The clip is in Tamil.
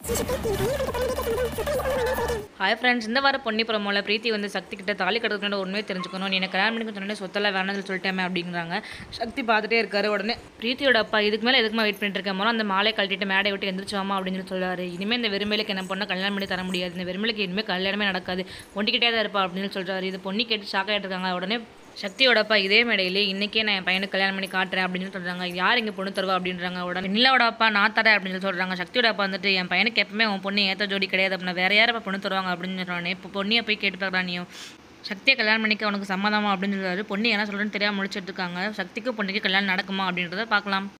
ஹாய் ஃப்ரெண்ட்ஸ் இந்த வாரம் பொன்னி ப்ரோமோவில் பிரீத்தி வந்து சக்தி கிட்ட தாலி கட்டுறதுக்கு உண்மையை தெரிஞ்சுக்கணும் நீ எனக்கு கல்யாணம் பண்ணிக்க சொன்னே சொத்தெல்லாம் வேணாம்னு சொல்லிட்டேமே அப்படிங்கிறாங்க சக்தி பார்த்துட்டே இருக்காரு உடனே பிரீத்தியோட அப்பா இதுக்கு மேலே எதுக்குமா வெயிட் பண்ணிட்டு இருக்கேன் முதல்ல அந்த மாலை கழட்டிட்டு மேடை விட்டு எந்திரிச்சுவாமா அப்படின்னு சொல்லி சொல்றாரு இனிமேல் இந்த வெறுமையிலுக்கு என்ன பொண்ணை கல்யாணம் பண்ணி தர முடியாது இந்த வெறுமையிலுக்கு இனிமேல் கல்யாணமே நடக்காது பொண்ணிக்கிட்டே தான் இருப்பா அப்படின்னு சொல்றாரு இது பொண்ணி கேட்டு ஷாக் ஆகிட்டு இருக்காங்க உடனே சக்தியோட அப்பா இதே மேடையிலே இன்றைக்கே நான் என் பையனுக்கு கல்யாணம் பண்ணி காட்டுறேன் அப்படின்னு சொல்கிறாங்க யார் இங்கே பொண்ணு தருவா அப்படின்றாங்க உடனே நிலாவோட அப்பா நான் தரேன் அப்படின்னு சொல்லி சொல்கிறாங்க சக்தியோட அப்பா வந்துட்டு என் பையனுக்கு எப்பவுமே உன் பொண்ணு ஏற்ற ஜோடி கிடையாது அப்படின்னா வேற யார் இப்போ பொண்ணு தருவாங்க அப்படின்னு சொல்கிறானே இப்போ பொண்ணியை போய் கேட்டு பார்க்குறான் நீயும் சக்தியை கல்யாணம் பண்ணிக்க உனக்கு சம்மதமா அப்படின்னு சொல்றாரு பொண்ணு என்ன சொல்கிறேன்னு தெரியாமல் முடிச்சிட்டு இருக்காங்க சக்திக்கு பொண்ணுக்கு கல்யாணம் நடக்குமா அப்படின்றத பார்க்கலாம்